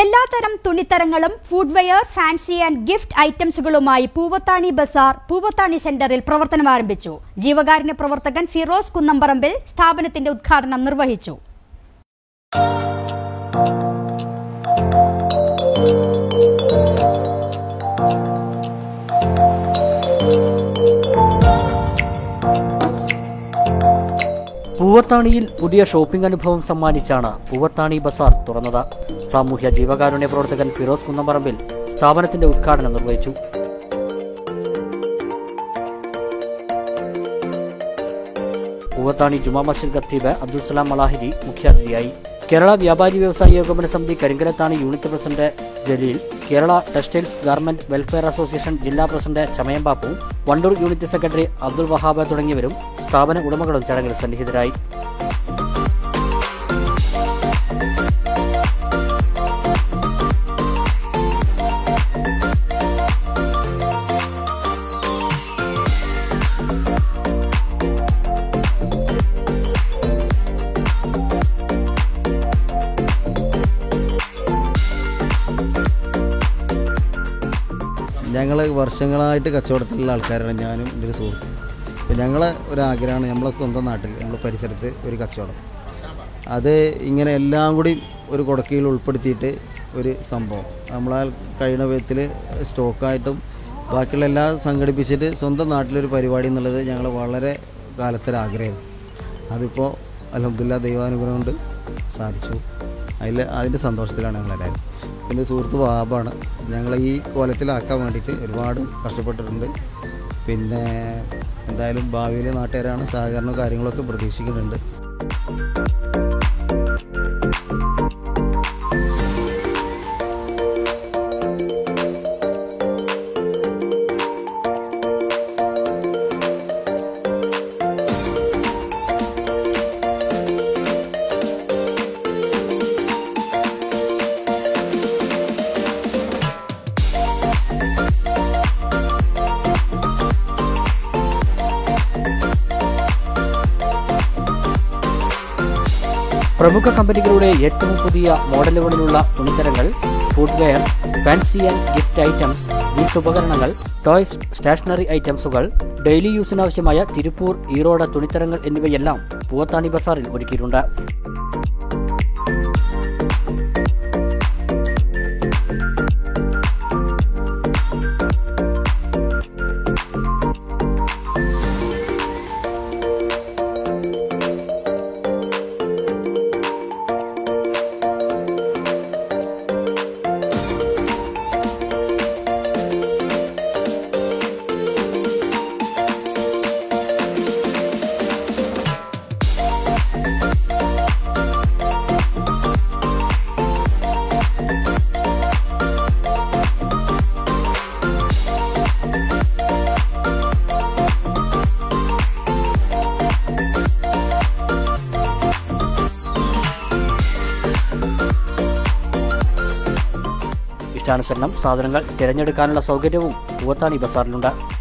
എല്ലാത്തരം തുണിത്തരങ്ങളും footwear fancy and gift ഐറ്റംസുകളുമായി പൂവത്താണി ബസാർ പൂവത്താണി സെന്ററിൽ പ്രവർത്തനം ആരംഭിച്ചു ജീവകാരുണ്യ പ്രവർത്തകൻ ഫിറോസ് കുന്നമ്പറമ്പിൽ സ്ഥാപനത്തിന്റെ ഉദ്ഘാടനം നിർവഹിച്ചു പൂവത്താണിയിൽ പുതിയ ഷോപ്പിംഗ് അനുഭവം സമ്മാനിച്ചാണ് പൂവത്താണി ബസാർ തുറന്നത് സാമൂഹ്യ ജീവകാരുണ്യ പ്രവർത്തകൻ ഫിറോസ് കുന്നമ്പറമ്പിൽ സ്ഥാപനത്തിന്റെ ഉദ്ഘാടനം നിർവഹിച്ചു പൂവത്താണി ജുമാ മസ്ജിദ് ഖത്തീബ് അബ്ദുൽ സലാം മലാഹിരി മുഖ്യാതിഥിയായി കേരള വ്യാപാരി വ്യവസായ ഏകോപന സമിതി Karinkallathani unit president Jaleel Kerala textiles garment welfare association ജില്ലാ president Chamayam Bapu Wandoor unit secretary Abdul Wahab തുടങ്ങിയവരും സ്ഥാപന ഉടമകളും ചടങ്ങിൽ സന്നിഹിതരായി ഞങ്ങൾ വർഷങ്ങളായിട്ട് കച്ചവടത്തിലുള്ള ആൾക്കാരാണ് ഞാനും എൻ്റെ ഒരു സുഹൃത്തും അപ്പോൾ ഞങ്ങളെ ഒരാഗ്രഹമാണ് നമ്മളെ സ്വന്തം നാട്ടിൽ നമ്മളെ പരിസരത്ത് ഒരു കച്ചവടം അത് ഇങ്ങനെ എല്ലാം കൂടി ഒരു കുടക്കീഴിൽ ഉൾപ്പെടുത്തിയിട്ട് ഒരു സംഭവം നമ്മളാൽ കഴിയുന്ന വിധത്തിൽ സ്റ്റോക്കായിട്ടും ബാക്കിയുള്ള എല്ലാം സംഘടിപ്പിച്ചിട്ട് സ്വന്തം നാട്ടിലൊരു പരിപാടി എന്നുള്ളത് ഞങ്ങൾ വളരെ കാലത്തൊരാഗ്രഹം അതിപ്പോൾ അലഹമില്ല ദൈവാനുഗ്രഹം കൊണ്ട് സാധിച്ചു അതിൽ അതിൻ്റെ സന്തോഷത്തിലാണ് ഞങ്ങളെല്ലാവരും എൻ്റെ സുഹൃത്ത് വാബാണ് ഞങ്ങളെ ഈ കോലത്തിലാക്കാൻ വേണ്ടിയിട്ട് ഒരുപാട് കഷ്ടപ്പെട്ടിട്ടുണ്ട് പിന്നെ എന്തായാലും ഭാവിയിൽ നാട്ടുകാരാണ് സഹകരണവും കാര്യങ്ങളൊക്കെ പ്രതീക്ഷിക്കുന്നുണ്ട് പ്രമുഖ കമ്പനികളുടെ ഏറ്റവും പുതിയ മോഡലുകളിലുള്ള തുണിത്തരങ്ങൾ footwear fancy and gift items വീട്ടുപകരണങ്ങൾ ടോയ്സ് സ്റ്റേഷനറി ഐറ്റംസുകൾ ഡെയിലി യൂസിനാവശ്യമായ തിരുപ്പൂർ ഈറോഡ് തുണിത്തരങ്ങൾ എന്നിവയെല്ലാം പൂവത്താണി ബസാറിൽ ഒരുക്കിയിട്ടുണ്ട് ഇഷ്ടാനുസരണം സാധനങ്ങൾ തിരഞ്ഞെടുക്കാനുള്ള സൗകര്യവും പൂവത്താണി ബസാറിലുണ്ട്